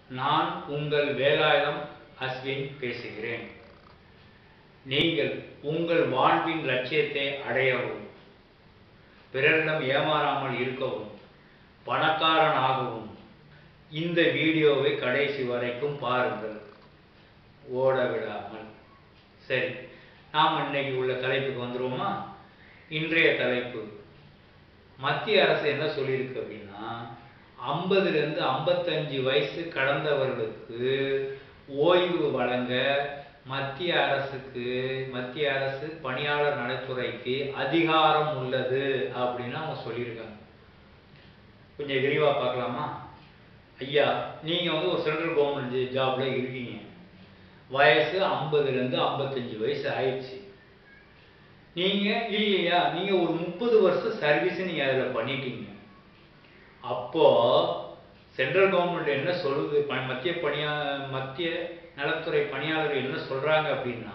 நான் உங்கள் வேலாயுதம் அஸ்வின் பேசுகிறேன் நீங்கள் உங்கள் வாழ்வின் லட்சியத்தை அடையவும் பிறரிடம் ஏமாறாமல் இருக்கவும் பணக்காரனாகவும் இந்த வீடியோவை கடைசி வரைக்கும் பாருங்கள் ஓட விடாமல் சரி நாம் இன்னைக்கு உள்ள தலைப்புக்கு வந்துருவோமா இன்றைய தலைப்பு மத்திய அரசு என்ன சொல்லியிருக்கு அப்படின்னா ஐம்பதுலேருந்து ஐம்பத்தஞ்சு வயசு கடந்தவர்களுக்கு ஓய்வு வழங்க மத்திய அரசுக்கு மத்திய அரசு பணியாளர் நலத்துறைக்கு அதிகாரம் உள்ளது அப்படின்னு அவங்க சொல்லியிருக்காங்க கொஞ்சம் விரிவாக பார்க்கலாமா ஐயா நீங்கள் வந்து ஒரு சென்ட்ரல் கவர்மெண்ட் ஜாப்ல இருக்கீங்க வயசு ஐம்பதுலேருந்து ஐம்பத்தஞ்சு வயசு ஆயிடுச்சு நீங்கள் இல்லையா நீங்கள் ஒரு முப்பது வருஷம் சர்வீஸ் நீங்கள் அதில் பண்ணிட்டீங்க அப்போ சென்ட்ரல் கவர்மெண்ட் என்ன சொல்லுது ப- மத்திய பணியா மத்திய நலத்துறை பணியாளர்கள் என்ன சொல்றாங்க அப்படின்னா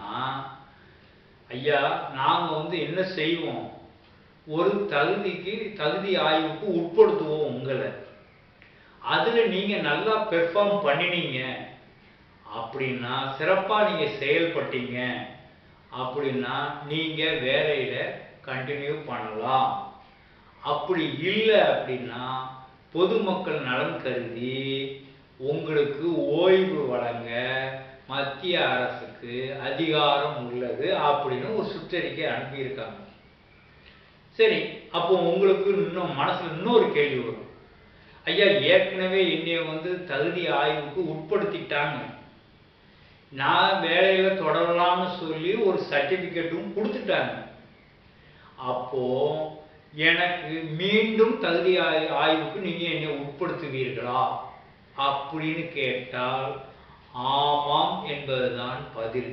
ஐயா நாங்க வந்து என்ன செய்வோம் ஒரு தகுதிக்கு தகுதி ஆய்வுக்கு உட்படுத்துவோம் உங்களை அதுல நீங்க நல்லா பெர்ஃபார்ம் பண்ணினீங்க அப்படின்னா சிறப்பா நீங்க செயல்பட்டீங்க அப்படின்னா நீங்க வேலையில கண்டினியூ பண்ணலாம் அப்படி இல்லை அப்படின்னா பொதுமக்கள் நலன் கருதி உங்களுக்கு ஓய்வு வழங்க மத்திய அரசுக்கு அதிகாரம் உள்ளது அப்படின்னு ஒரு சுற்றறிக்கை அனுப்பியிருக்காங்க சரி அப்போ உங்களுக்கு இன்னும் மனசுல இன்னொரு கேள்வி வரும் ஐயா ஏற்கனவே என்னைய வந்து தகுதி ஆய்வுக்கு உட்படுத்திட்டாங்க நான் வேலையில தொடரலாம்னு சொல்லி ஒரு சர்டிபிகேட்டும் கொடுத்துட்டாங்க அப்போ எனக்கு மீண்டும் தகுதி ஆய்- ஆய்வுக்கு நீங்க என்னை உட்படுத்துவீர்களா அப்படின்னு கேட்டால் ஆமாம் என்பதுதான் பதில்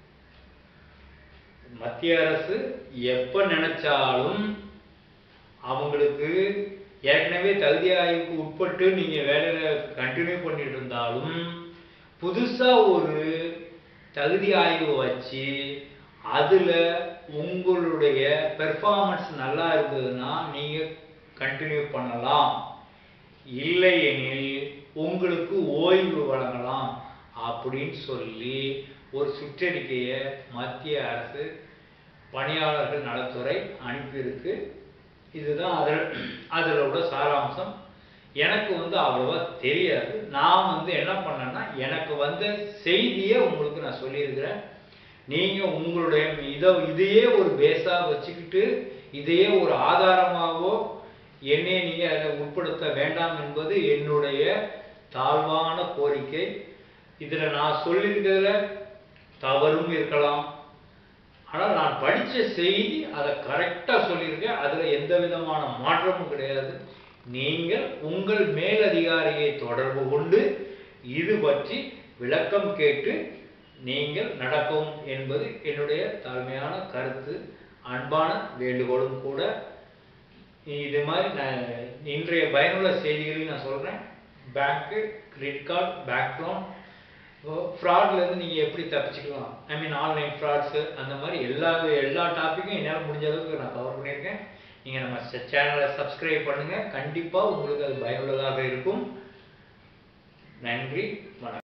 மத்திய அரசு எப்ப நினைச்சாலும் அவங்களுக்கு ஏற்கனவே தகுதி ஆய்வுக்கு உட்பட்டு நீங்க வேலையில கண்டினியூ பண்ணிட்டு இருந்தாலும் புதுசா ஒரு தகுதி ஆய்வு வச்சு அதுல உங்களுடைய பெர்ஃபார்மன்ஸ் நல்லா இருந்ததுன்னா நீங்க கண்டினியூ பண்ணலாம் இல்லையெனில் உங்களுக்கு ஓய்வு வழங்கலாம் அப்படின்னு சொல்லி ஒரு சுற்றறிக்கையை மத்திய அரசு பணியாளர்கள் நலத்துறை அனுப்பியிருக்கு இதுதான் அதில் அதில் உள்ள சாராம்சம் எனக்கு வந்து அவ்வளவா தெரியாது நான் வந்து என்ன பண்ணேன்னா எனக்கு வந்த செய்தியை உங்களுக்கு நான் சொல்லியிருக்கிறேன் நீங்க உங்களுடைய இதை இதையே ஒரு பேஸா வச்சுக்கிட்டு இதையே ஒரு ஆதாரமாகவோ என்னை நீங்க அதில் உட்படுத்த வேண்டாம் என்பது என்னுடைய தாழ்வான கோரிக்கை இதுல நான் சொல்லியிருக்கிறதுல தவறும் இருக்கலாம் ஆனால் நான் படிச்ச செய்தி அதை கரெக்டாக சொல்லியிருக்கேன் அதில் எந்த விதமான மாற்றமும் கிடையாது நீங்கள் உங்கள் மேலதிகாரியை தொடர்பு கொண்டு இது பற்றி விளக்கம் கேட்டு நீங்கள் நடக்கும் என்பது என்னுடைய தாழ்மையான கருத்து அன்பான வேண்டுகோளும் கூட இது மாதிரி நான் இன்றைய பயனுள்ள செய்திகளையும் நான் சொல்கிறேன் bank credit card bank loan ஃப்ராட்லேருந்து நீங்கள் எப்படி தப்பிச்சுக்கலாம் ஐ மீன் ஆன்லைன் ஃப்ராட்ஸு அந்த மாதிரி எல்லா எல்லா டாப்பிக்கும் என்னால் முடிஞ்ச அளவுக்கு நான் கவர் பண்ணியிருக்கேன் நீங்கள் நம்ம சேனலை சப்ஸ்கிரைப் பண்ணுங்கள் கண்டிப்பாக உங்களுக்கு அது பயனுள்ளதாக இருக்கும் நன்றி வணக்கம்